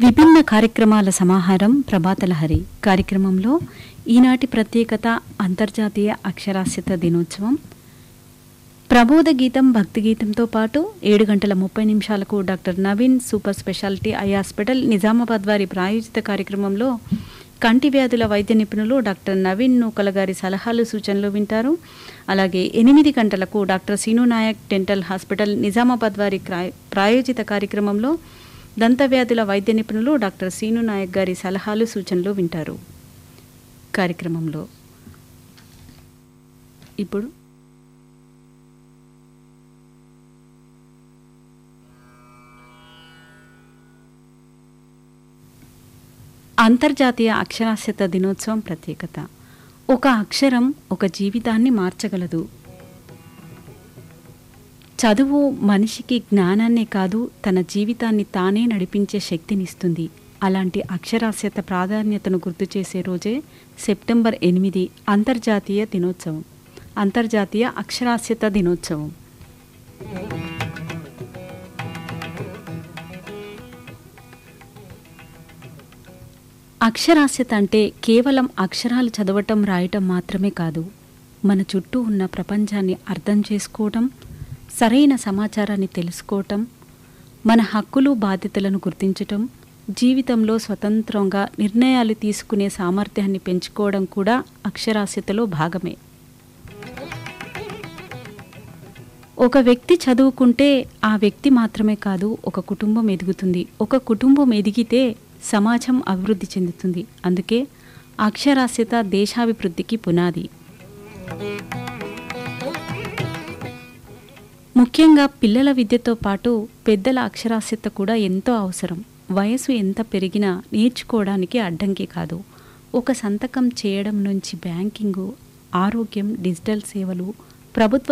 విభిన్న కార్యక్రమాల సమాహారం ప్రభాతలహరి కార్యక్రమంలో ఈనాటి ప్రత్యేకత అంతర్జాతీయ అక్షరాస్యత దినోత్సవం ప్రబోధ గీతం భక్తి గీతంతో పాటు ఏడు గంటల ముప్పై నిమిషాలకు doctor Naveen super speciality eye hospital Nizamabad వారి ప్రాయోజిత కార్యక్రమంలో కంటి వ్యాధుల వైద్య నిపుణులు డాక్టర్ నవీన్ నూకల గారి సలహాలు సూచనలు వింటారు అలాగే ఎనిమిది గంటలకు doctor Seenu Naik dental hospital Nizamabad వారి క్రాయ్- ప్రాయోజిత కార్యక్రమంలో దంత వ్యాధుల వైద్య నిపుణులు డాక్టర్ సీను నాయక్ గారి సలహాలు సూచనలు వింటారు కార్యక్రమంలో ఇప్పుడు అంతర్జాతీయ అక్షరాస్యత దినోత్సవం ప్రత్యేకత ఒక అక్షరం ఒక జీవితాన్ని మార్చగలదు చదువు మనిషికి జ్ఞానాన్నే కాదు తన జీవితాన్ని తానే నడిపించే శక్తినిస్తుంది అలాంటి అక్షరాస్యత ప్రాధాన్యతను గుర్తు చేసే రోజే సెప్టెంబర్ ఎనిమిది అంతర్జాతీయ దినోత్సవం అంతర్జాతీయ అక్షరాస్యత దినోత్సవం అక్షరాస్యత అంటే కేవలం అక్షరాలు చదవటం రాయటం మాత్రమే కాదు మన చుట్టూ ఉన్న ప్రపంచాన్ని అర్థం చేసుకోవటం సరైన సమాచారాన్ని తెలుసుకోవటం మన హక్కులు బాధ్యతలను గుర్తించటం జీవితంలో స్వతంత్రంగా నిర్ణయాలు తీసుకునే సామర్థ్యాన్ని పెంచుకోవడం కూడా అక్షరాస్యతలో భాగమే ఒక వ్యక్తి చదువుకుంటే ఆ వ్యక్తి మాత్రమే కాదు ఒక కుటుంబం ఎదుగుతుంది ఒక కుటుంబం ఎదిగితే సమాజం అభివృద్ధి చెందుతుంది అందుకే అక్షరాస్యత దేశాభివృద్ధికి పునాది ముఖ్యంగా పిల్లల విద్యతో పాటు పెద్దల అక్షరాస్యత కూడా ఎంతో అవసరం వయసు ఎంత పెరిగినా నేర్చుకోవడానికి అడ్డంకి కాదు ఒక సంతకం చేయడం నుంచి బ్యాంకింగు ఆరోగ్యం డిజిటల్ సేవలు ప్రభుత్వ